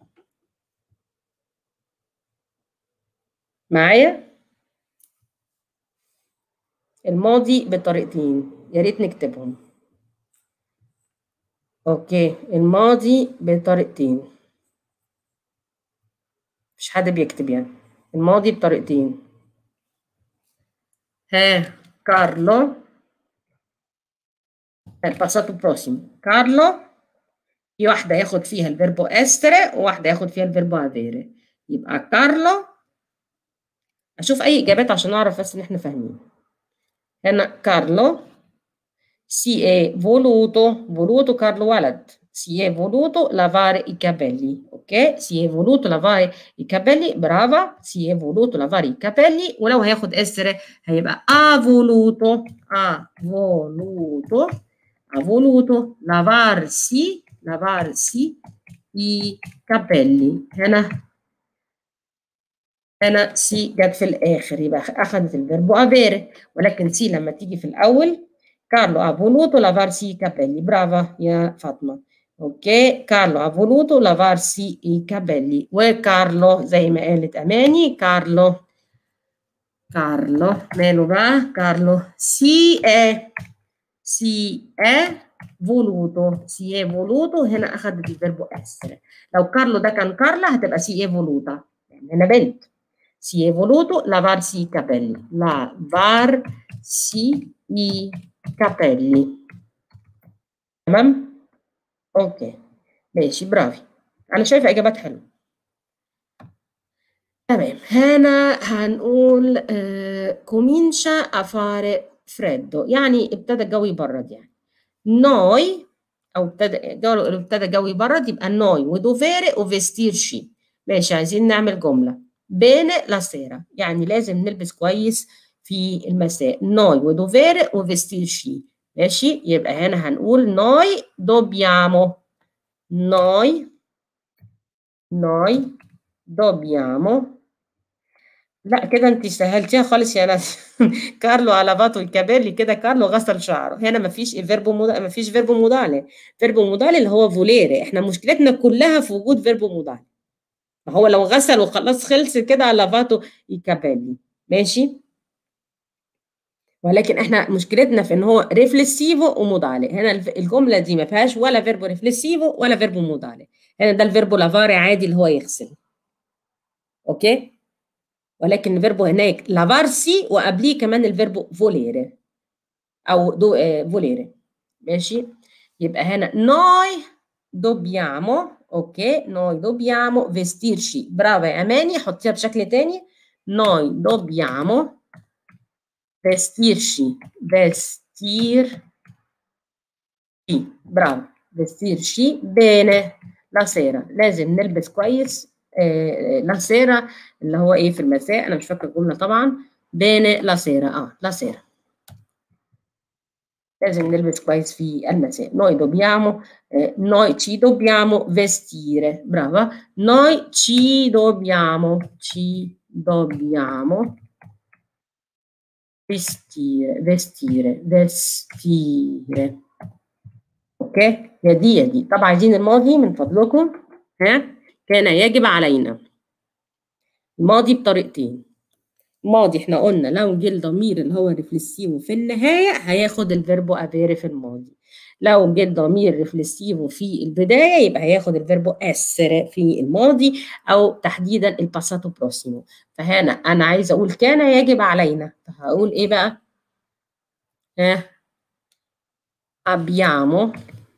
معايا الماضي بطريقتين يا ريت نكتبهم اوكي الماضي بطريقتين مش حد بيكتب يعني الماضي بطريقتين ها كارلو الباساتو بروسيمو كارلو في واحدة ياخد فيها الفيربو استري وواحدة ياخد فيها الفيربو افيري يبقى كارلو اشوف اي اجابات عشان اعرف بس ان احنا فاهمين هنا كارلو si è voluto voluto كارلو ولد si è voluto lavare i capelli اوكي si è voluto lavare i capelli برافا si è voluto lavare i capelli ولو هياخد اسر هيبقى ha voluto ha voluto ha voluto lavarsi lavarsi i capelli هنا هنا سي جت في الاخر يبقى اخذت الفيربو افيري ولكن سي لما تيجي في الاول كارلو ha voluto lavarsi i capelli برافا يا فاطمه اوكي كارلو ha voluto lavarsi i capelli وكارلو زي ما قالت اماني كارلو كارلو ماله بقى كارلو سي è سي è voluto si è voluto هنا اخذت الفيربو essere لو كارلو ده كان كارلا هتبقى سي è voluta يعني هنا بنت si è voluto lavarsi i capelli lavarsi i capelli تمام اوكي ماشي برافو انا شايفه اجابات حلوه تمام هنا هنقول آه comincia a fare freddo يعني ابتدى الجو يبرد يعني noi او ابتدى الجو ابتدى الجو يبرد يبقى noi ودوفيري وفستيرشي ماشي عايزين نعمل جمله بين لا سيرا يعني لازم نلبس كويس في المساء noi ودوفيري وفستيرشي ماشي يبقى هنا هنقول noi dobbiamo noi noi dobbiamo لا كده انت سهلتيها خالص يا ناس كارلو على فاتو الكابيلي كده كارلو غسل شعره هنا مفيش فيربو مودا مفيش فيربو مودالي فيربو مودالي اللي هو فوليري احنا مشكلتنا كلها في وجود فيربو مودالي هو لو غسل وخلاص خلص كده على فاتو الكابيلي ماشي ولكن احنا مشكلتنا في ان هو ريفلسيفو ومودالي هنا الجمله دي ما فيهاش ولا فيربو ريفلسيفو ولا فيربو مودالي هنا ده الفيربو لافاري عادي اللي هو يغسل اوكي ولكن الفيربو هناك لافارسي وقبليه كمان الفيربو فوليري او دو آه فوليري ماشي يبقى هنا noi dobbiamo اوكي noi dobbiamo vestirci برافو يا اماني حطيها بشكل تاني noi dobbiamo vestirci vestirci برافو vestirci bene la sera لازم نلبس كويس آه لا سيرا اللي هو ايه في المساء انا مش فاكره الجمله طبعا بين لا سيرا اه لا سيرا لازم نلبس كويس في المساء noi dobbiamo eh, noi ci dobbiamo vestire brava noi ci dobbiamo ci dobbiamo vestire vestire vestire اوكي يا دي يا دي طب عايزين الماضي من فضلكم ها كان يجب علينا الماضي بطريقتين الماضي احنا قلنا لو جه الضمير اللي هو ريفلسيفو في النهايه هياخد الفيربو افيري في الماضي لو جه الضمير ريفلسيفو في البدايه يبقى هياخد الفيربو اسر في الماضي او تحديدا الباساتو بروسيمو فهنا انا عايزه اقول كان يجب علينا فهقول ايه بقى ها abbiamo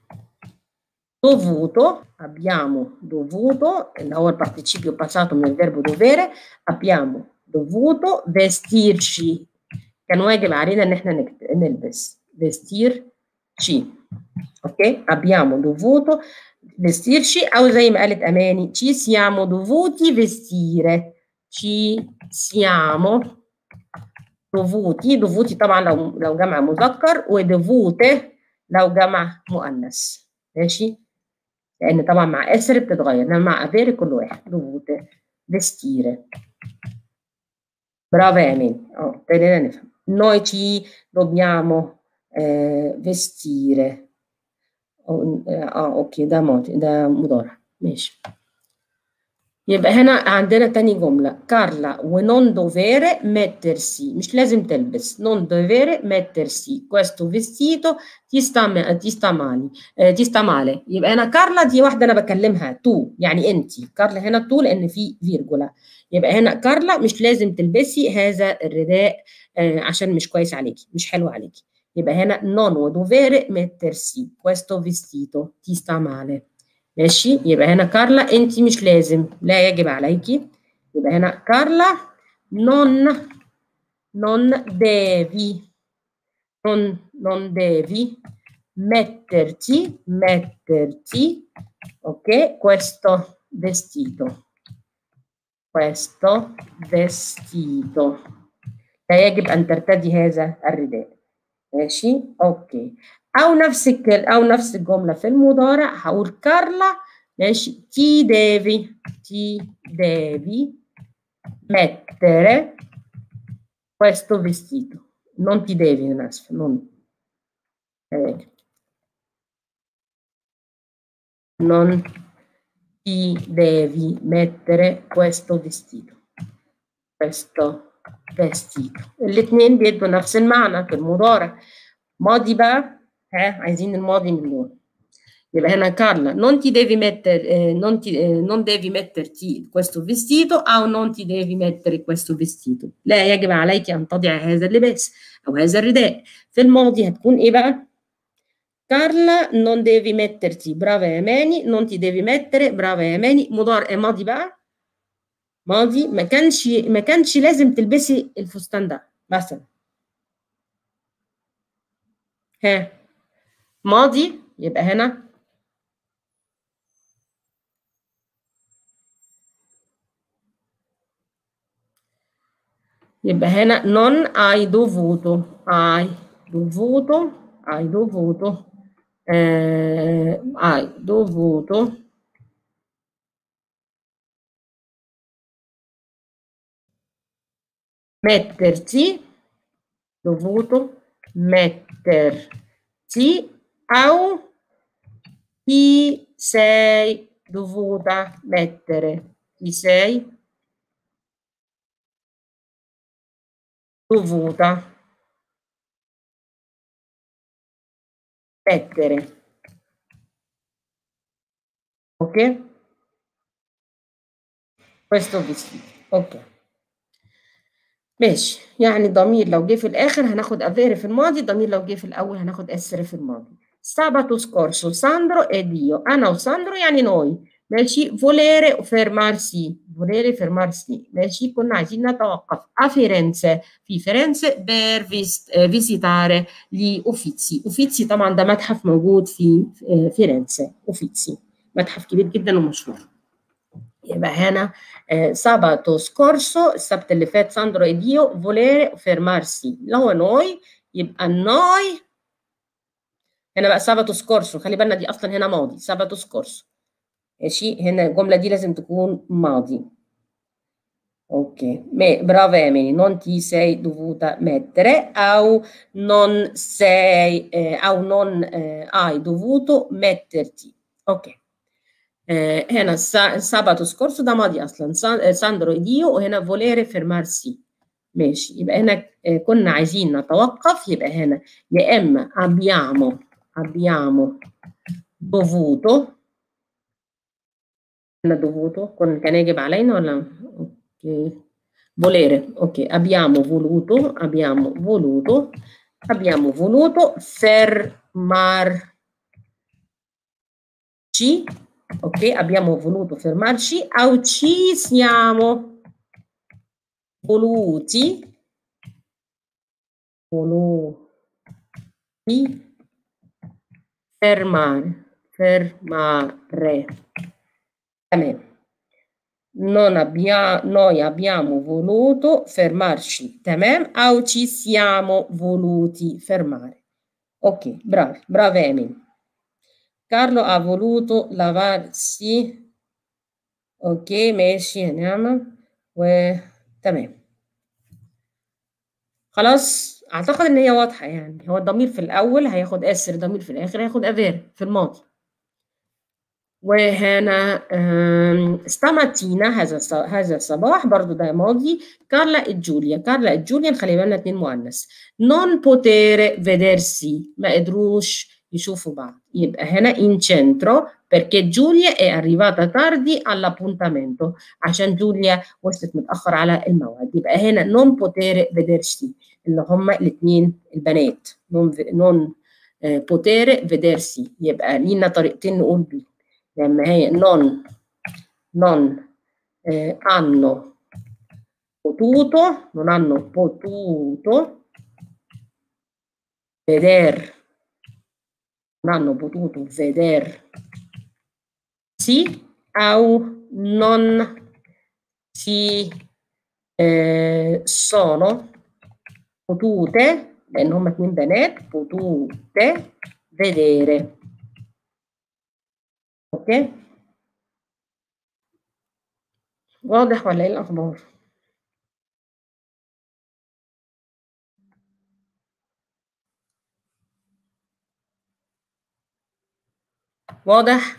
dovuto abbiamo dovuto اللي هو الparticipio passato من الفيربو dovere abbiamo dovuto vestirci كان واجب علينا ان احنا نلبس vestirci اوكي abbiamo dovuto vestirci او زي ما قالت اماني ci siamo dovuti vestire ci siamo dovuti dovuti طبعا لو لو جمع مذكر ودوفوته لو جمع مؤنث ماشي لان طبعا مع اسر بتتغير انما مع افيري كل واحد دوفوته فيستيره برافو يا امان اه ابتدينا نفهم noi ci dobbiamo eh, vestire اه اوكي ده ماضي ده مضارع ماشي يبقى هنا عندنا تاني جملة كارلا ونون دوفيري mettersi مش لازم تلبس non dovere mettersi questo vestito ti sta ti sta male eh, ti sta male يبقى هنا كارلا دي واحدة أنا بكلمها تو يعني أنت كارلا هنا تو لأن في فيرجولا يبقى هنا كارلا مش لازم تلبسي هذا الرداء آه عشان مش كويس عليكي مش حلو عليكي يبقى هنا non dovere mettersi questo vestito ti sta male ماشي يبقى هنا كارلا انت مش لازم لا يجب عليكي يبقى هنا كارلا non non devi non non devi metterti, metterti, ok, questo vestito, questo vestito. لا يجب أن ترتدي هذا الرداء ماشي أوكي أو نفس الكل أو نفس الجملة في المضارع هقول كارلا ماشي ti devi ti devi mettere questo vestito non ti devi Nasf, non eh, non ti devi mettere questo vestito questo vestito الاثنين بيدوا نفس المعنى في المضارع ماضي بقى ها عايزين الماضي من دول يبقى هنا كارلا non ti devi mettere eh, non, ti, eh, non devi metterti questo vestito او non ti devi mettere questo vestito لا يجب عليك ان تضع هذا اللباس او هذا الرداء في الماضي هتكون ايه بقى كارلا non devi metterti brava يا ماني non ti devi mettere brava يا ماني مضارع ماضي بقى ماضي ما كانش ما كانش لازم تلبسي الفستان ده مثلا ها ماضي يبقى هنا يبقى هنا non hai dovuto hai dovuto hai dovuto eh, hai dovuto metterti dovuto metterti o ti sei dovuta mettere ti sei dovuta mettere ok questo vestito ok ماشي يعني الضمير لو جه في الاخر هناخد افيري في الماضي الضمير لو جه في الاول هناخد اسر في الماضي sabato scorso Sandro ed io انا وساندرو يعني نوي ماشي volere fermarsi volere fermarsi ماشي كنا عايزين نتوقف a Firenze في فرنسا per visitare gli Uffizi Uffizi طبعا ده متحف موجود في فيرنسا Uffizi متحف كبير جدا ومشهور يبقى هنا sabato scorso السبت اللي فات ساندرو ed io volere fermarsi اللي هو نوي يبقى نوي هنا بقى sabato scorso خلي بالنا دي اصلا هنا ماضي sabato scorso ماشي هنا الجمله دي لازم تكون ماضي اوكي ما برافو يا ماني non ti sei dovuta mettere او non sei eh, او non eh, hai dovuto metterti اوكي eh, هنا sabato scorso ده ماضي اصلا ساندرو ed io وهنا volere fermarsi ماشي يبقى هنا eh, كنا عايزين نتوقف يبقى هنا يا اما abbiamo abbiamo dovuto هنا dovuto كن كان يجب علينا ولا اوكي volere ok abbiamo voluto abbiamo voluto abbiamo voluto fermarci ok abbiamo voluto fermarci au ci siamo voluti voluti fermare fermare تمام non abbiamo, noi abbiamo voluto fermarci تمام او ci siamo voluti fermare ok bravi brava Emily Carlo ha voluto lavarsi ok ماشي هنعمل وتمام خلاص اعتقد ان هي واضحه يعني هو الضمير في الاول هياخد اسر ضمير في الاخر هياخد افير في الماضي وهنا stamattina هذا هذا الصباح برضو ده ماضي كارلا e جوليا كارلا e جوليا خلي بالنا اتنين مؤنث non potere vedersi ما قدروش يشوفوا بعض يبقى هنا in centro perché Giulia è arrivata tardi all'appuntamento عشان جوليا وصلت متأخر على الموعد يبقى هنا non potere vedersi اللي هم الاثنين البنات non, non eh, potere vedersi يبقى لينا طريقتين نقول بيه لما هي non non eh, hanno potuto non hanno potuto veder hanno potuto vedersi o non si eh, sono potute, لأن هما اتنين بنات potute vedere. اوكي؟ واضح ولا ايه الأخبار؟ واضح؟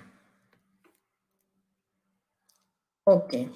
اوكي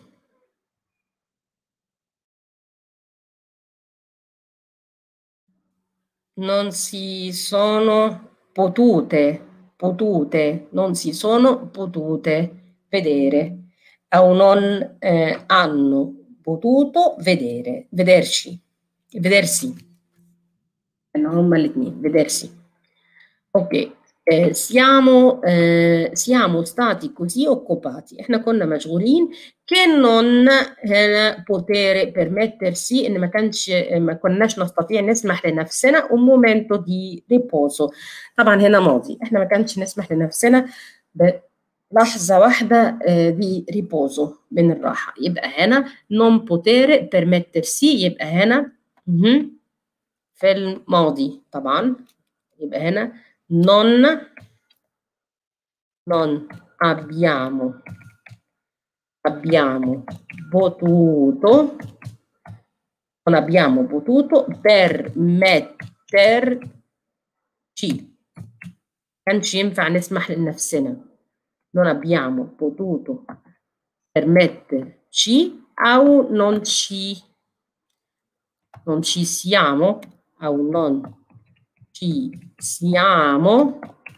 non si sono potute, potute, non si sono potute vedere o non eh, hanno potuto vedere, vederci, vedersi. No, huma الاثنين, vedersi. Ok, eh, siamo, eh, siamo stati così occupati, احنا كنا مشغولين che non eh, poter permettersi ان ما كانش ما كناش نستطيع نسمح لنفسنا un momento di riposo طبعا هنا ماضي احنا ما كانش نسمح لنفسنا بلحظة واحدة دي ريبوزو من الراحة يبقى هنا non poter permettersi يبقى هنا في الماضي طبعا يبقى هنا non non abbiamo abbiamo potuto non abbiamo potuto permetterci كانش ينفع نسمح لنفسنا non abbiamo potuto permetterci o non ci non ci siamo o non ci siamo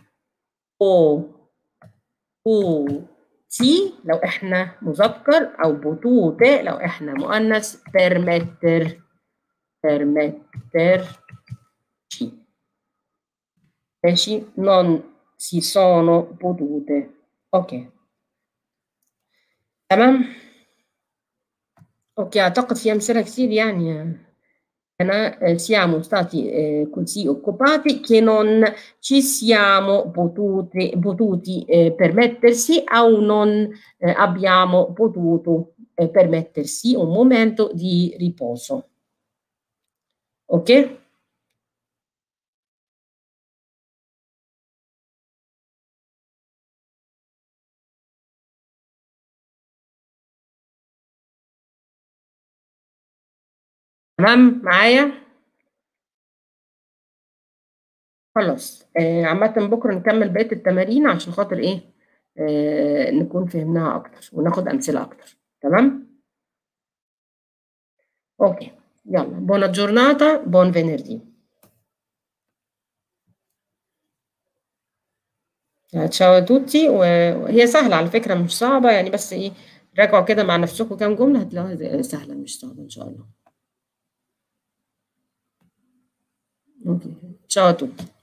بوتي لو احنا مذكر او بوتوتة لو احنا مؤنث permetter permetterci ماشي non si sono potute اوكي تمام اوكي اعتقد في امثله كتير يعني أنا siamo stati eh, così occupati che non ci siamo potuti, potuti eh, permettersi o non eh, abbiamo potuto permettersi un momento di riposo. Ok? تمام معايا خلاص آه عامة بكرة نكمل بقية التمارين عشان خاطر ايه آه نكون فهمناها اكتر وناخد امثلة اكتر تمام اوكي يلا buona giornata buon venerdì تشاو توتي وهي سهلة على فكرة مش صعبة يعني بس ايه راجعوا كده مع نفسكم كام جملة هتلاقوها سهلة مش صعبة ان شاء الله Ok, ciao a tutti.